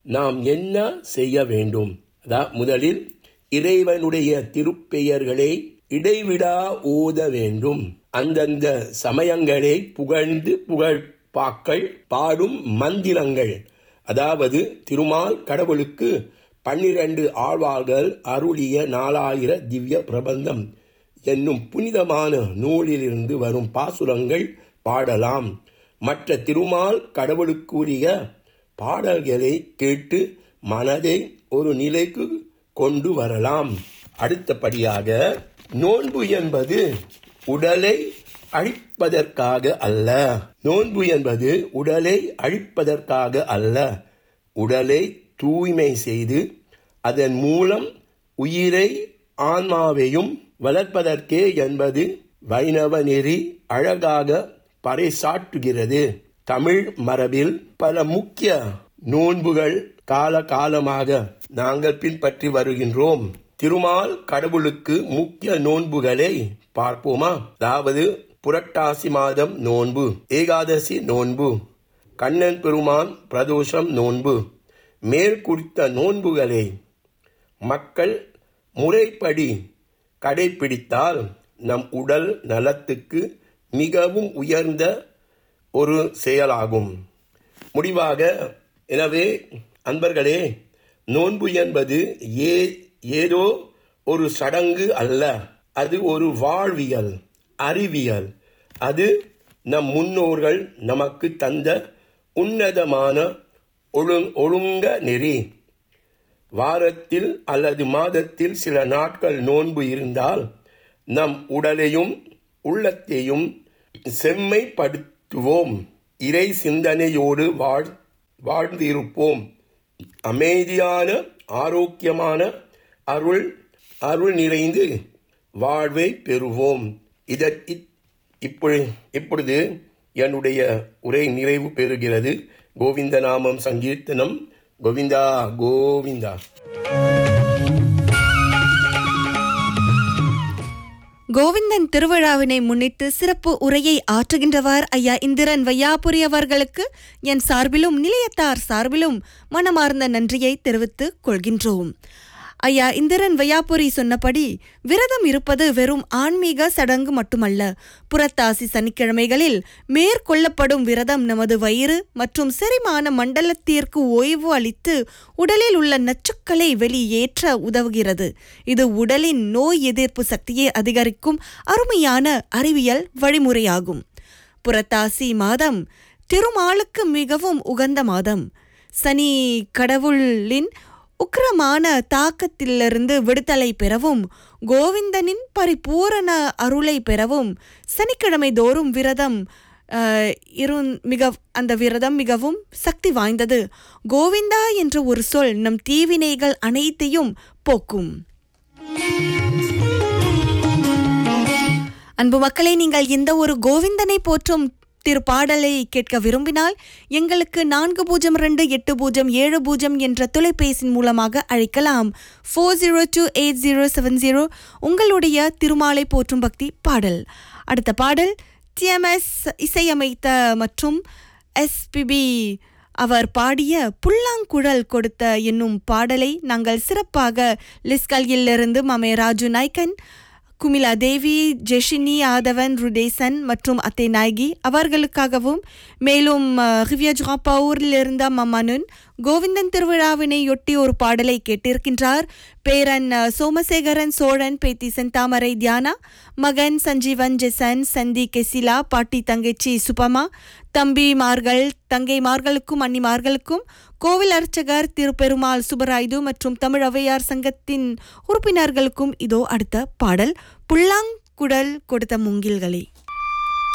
நாம் என்ன செய்ய வேண்டும் அதா முதலில் இறைவனுடைய திருப்பெயர்களை இடைவிடா ஓத வேண்டும் அந்தந்த சமயங்களை புகழ்ந்து புகழ்பாக்கள் பாடும் மந்திரங்கள் அதாவது திருமால் கடவுளுக்கு பன்னிரண்டு ஆழ்வார்கள் அருளிய நாலாயிர திவ்ய பிரபந்தம் என்னும் புனிதமான நூலிலிருந்து வரும் பாசுரங்கள் பாடலாம் மற்ற திருமால் கடவுளுக்குரிய பாடல்களை கேட்டு மனதை ஒரு நிலைக்கு கொண்டு வரலாம் அடுத்தபடியாக நோன்பு என்பது உடலை அழிப்பதற்காக அல்ல நோன்பு என்பது உடலை அழிப்பதற்காக அல்ல உடலை தூய்மை செய்து அதன் மூலம் உயிரை ஆன்மாவையும் வளர்ப்பதற்கே என்பது வைணவ நெறி அழகாக பறைசாற்றுகிறது தமிழ் மரபில் பல முக்கிய நோன்புகள் கால காலமாக நாங்கள் பின்பற்றி வருகின்றோம் திருமால் கடவுளுக்கு முக்கிய நோன்புகளை பார்ப்போமா அதாவது புரட்டாசி மாதம் நோன்பு ஏகாதசி நோன்பு கண்ணன் பெருமான் பிரதோஷம் நோன்பு மேற்குறித்த நோன்புகளை மக்கள் முறைப்படி கடைபிடித்தால் நம் உடல் நலத்துக்கு மிகவும் உயர்ந்த ஒரு செயலாகும் முடிவாக எனவே அன்பர்களே நோன்பு என்பது ஏ ஏதோ ஒரு சடங்கு அல்ல அது ஒரு வாழ்வியல் அறிவியல் அது நம் முன்னோர்கள் நமக்கு தந்த உன்னதமான ஒழு ஒழுங்க நெறி வாரத்தில் அல்லது மாதத்தில் சில நாட்கள் நோன்பு இருந்தால் நம் உடலையும் உள்ளத்தையும் செம்மைப்படுத்துவோம் இறை சிந்தனையோடு வாழ் வாழ்ந்திருப்போம் அமைதியான ஆரோக்கியமான அருள் அருள் நிறைந்து வாழ்வை பெறுவோம் இதற்கு இப்பொழு இப்பொழுது என்னுடைய உரை நிறைவு பெறுகிறது கோவிந்த நாமம் சங்கீர்த்தனம் கோவிந்தா கோவிந்தா கோவிந்தன் திருவிழாவினை முன்னிட்டு சிறப்பு உரையை ஆற்றுகின்றவர் ஐயா இந்திரன் வையாபுரி அவர்களுக்கு என் சார்பிலும் நிலையத்தார் சார்பிலும் மனமார்ந்த நன்றியை தெரிவித்துக் கொள்கின்றோம் ஐயா இந்திரன் வையாபுரி சொன்னபடி விரதம் இருப்பது வெறும் ஆன்மீக சடங்கு மட்டுமல்ல புறத்தாசி சனிக்கிழமைகளில் மேற்கொள்ளப்படும் விரதம் நமது வயிறு மற்றும் செரிமான மண்டலத்திற்கு ஓய்வு அளித்து உடலில் உள்ள நச்சுக்களை வெளியேற்ற உதவுகிறது இது உடலின் நோய் எதிர்ப்பு சக்தியை அதிகரிக்கும் அருமையான அறிவியல் வழிமுறையாகும் புறத்தாசி மாதம் திருமாலுக்கு மிகவும் உகந்த மாதம் சனி கடவுளின் உக்கிரமான தாக்கத்திலிருந்து விடுதலை பெறவும் கோவிந்தனின் பரிபூரண அருளை பெறவும் சனிக்கிழமை தோறும் விரதம் அஹ், இருந் மிக அந்த விரதம் மிகவும் சக்தி வாய்ந்தது கோவிந்தா என்ற ஒரு சொல் நம் தீவினைகள் அனைத்தையும் போக்கும் அன்பு மக்களை நீங்கள் எந்த ஒரு கோவிந்தனை போற்றும் திருப்பாடலை கேட்க விரும்பினால் எங்களுக்கு நான்கு பூஜ்ஜியம் ரெண்டு எட்டு பூஜ்ஜியம் ஏழு பூஜ்ஜியம் என்ற தொலைபேசியின் மூலமாக அழைக்கலாம் four zero two eight zero seven zero உங்களுடைய திருமாலை போற்றும் பக்தி பாடல் அடுத்த பாடல் டிஎம்எஸ் இசையமைத்த மற்றும் எஸ்பிபி அவர் பாடிய புல்லாங்குழல் கொடுத்த என்னும் பாடலை நாங்கள் சிறப்பாக லிஸ்கல்யிலிருந்து மமே ராஜு நாய்க்கன் குமிலா தேவி ஜெஷினி ஆதவன் ருடேசன் மற்றும் அத்தை நாயகி அவர்களுக்காகவும் மேலும் ரிவ்யஜாப்பூரில் இருந்த மமனுன் கோவிந்தன் திருவிழாவினையொட்டி ஒரு பாடலை கேட்டிருக்கின்றார் பேரன் அஹ், சோமசேகரன் சோழன் பேத்தி செந்தாமரை தியானா மகன் சஞ்சீவன் ஜெசன் சந்தி கெசிலா பாட்டி தங்கச்சி சுபமா தம்பிமார்கள் தங்கைமார்களுக்கும் அன்னிமார்களுக்கும் கோவில் அர்ச்சகர் திருப்பெருமாள் சுபராயுடு மற்றும் தமிழ் ஔவையார் சங்கத்தின் உறுப்பினர்களுக்கும் இதோ அடுத்த பாடல் புல்லாங்குடல் கொடுத்த மூங்கில்களே